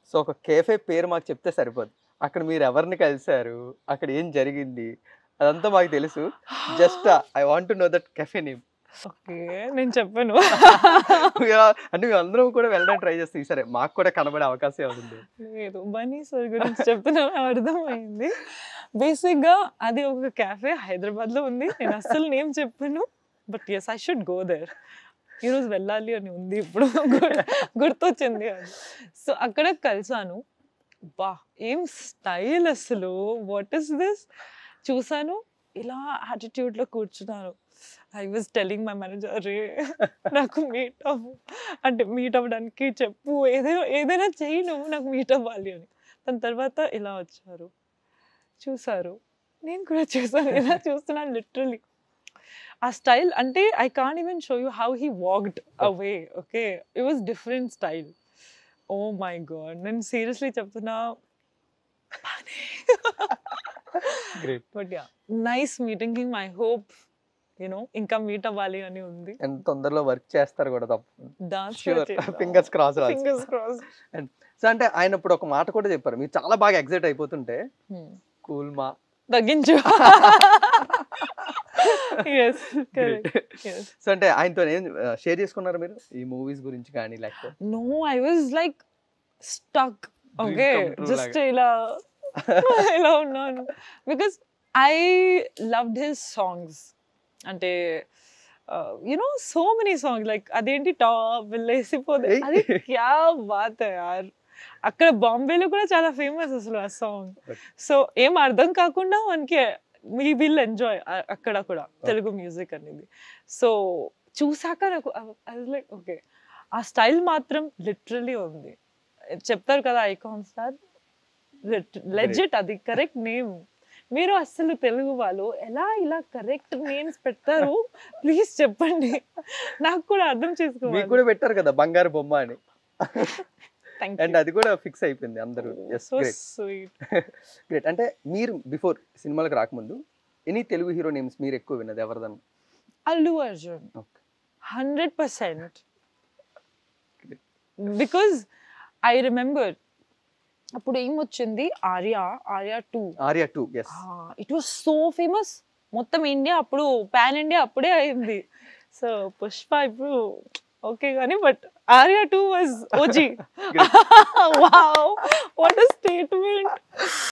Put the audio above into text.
So ఒక cafe పేరు మాకు చెప్తే సరిపోదు అక్కడ మీరు ఎవరిని కలిశారు అక్కడ ఏం జరిగింది అదంతా మాకు తెలుసు just I want to know that cafe name okay నేను చెప్పాను అంటే మేము అందరం కూడా వెళ్ళడానికి ట్రై చేస్తాం సరే మాకు కూడా కనబడే అవకాశం ఉంది లేదు బన్నీ సార్ గురించి చెప్తున్నా అర్థమైంది బేసిక్ గా అది ఒక క్యాఫే హైదరాబాద్ లో ఉంది నేను అస్సలు నేమ్ చెప్పాను but yes I should go there ఈరోజు వెళ్ళాలి అని ఉంది ఇప్పుడు గుర్- గుర్తొచ్చింది అది సో అక్కడ కలిసాను బా ఏం స్టైల్ అసలు వాట్ ఇస్ దిస్ చూసాను ఇలా attitude లో కూర్చున్నాను I was telling my manager అరే నాకు మీట్ అవ్వు అంటే మీట్ అవ్వడానికి చెప్పు ఏదైనా ఏదైనా చెయ్యి నువ్వు నాకు మీట్ అవ్వాలి అని దాని తర్వాత ఇలా వచ్చారు చూసారు నేను కూడా చూసాను ఇలా చూస్తున్నాను లిటరలీ ఆ స్టైల్ అంటే I can even show you how he walked away okay it was different style oh my god నేను సీరియస్లీ చెప్తున్నా great but yeah nice meeting him I hope you know ఇంకా మీట్ అవ్వాలి అని ఉంది ఎంత తొందరలో వర్క్ చేస్తారు కూడా తప్ప dance sure fingers cross fingers cross so అంటే ఆయన ఇప్పుడు ఒక మాట కూడా చెప్పారు మీరు చాలా బాగా ఎగ్జైట్ అయిపోతుంటే కూల్ మా తగ్గించు ఎస్ కరెక్ట్ ఎస్ సో అంటే ఆయనతో ఏం షేర్ చేసుకున్నారు మీరు ఈ మూవీస్ గురించి కానీ లేకపోతే no I was like stuck Dream okay come true just ఇలా ఇలా ఉన్నాను because I loved his songs అంటే you know so many songs like అదేంటి టాప్ వెళ్ళేసిపోతే ఏయ్. అది క్యా బాత్ యార్ అక్కడ బాంబేలో కూడా చాలా ఫేమస్ అసలు ఆ సాంగ్ Okay. సో ఏం అర్థం కాకుండా మనకి మీ విల్ ఎంజాయ్ అక్కడ కూడా తెలుగు మ్యూజిక్ అనేది సో చూసాక నాకు లైక్ ఓకే ఆ స్టైల్ మాత్రం లిటరలీ ఉంది చెప్తారు కదా ఐకాన్ స్టార్ లెజిట్ అది కరెక్ట్ నేమ్ మీరు అస్సలు తెలుగు వాళ్ళు ఎలా ఇలా కరెక్ట్ నేమ్స్ పెడతారు ప్లీజ్ చెప్పండి నాకు కూడా అర్థం మీకు చేసుకోవాలి కూడా పెట్టారు కదా బంగారు బొమ్మ అని థ్యాంక్ అండ్ అది కూడా ఫిక్స్ అయిపోయింది అందరూ yes so great sweet great అంటే మీరు బిఫోర్ సినిమాలకు రాకముందు ఎనీ తెలుగు హీరో నేమ్స్ మీరు ఎక్కువ విన్నది ఎవరిదన్న Allu Arjun okay hundred percent because I remember అప్పుడు ఏమొచ్చింది Arya Arya two Arya two yes it was so famous మొత్తం ఇండియా అప్పుడు పాన్ ఇండియా అప్పుడే అయింది సో పుష్ప ఇప్పుడు ఓకే కానీ but Arya two was OG wow what statement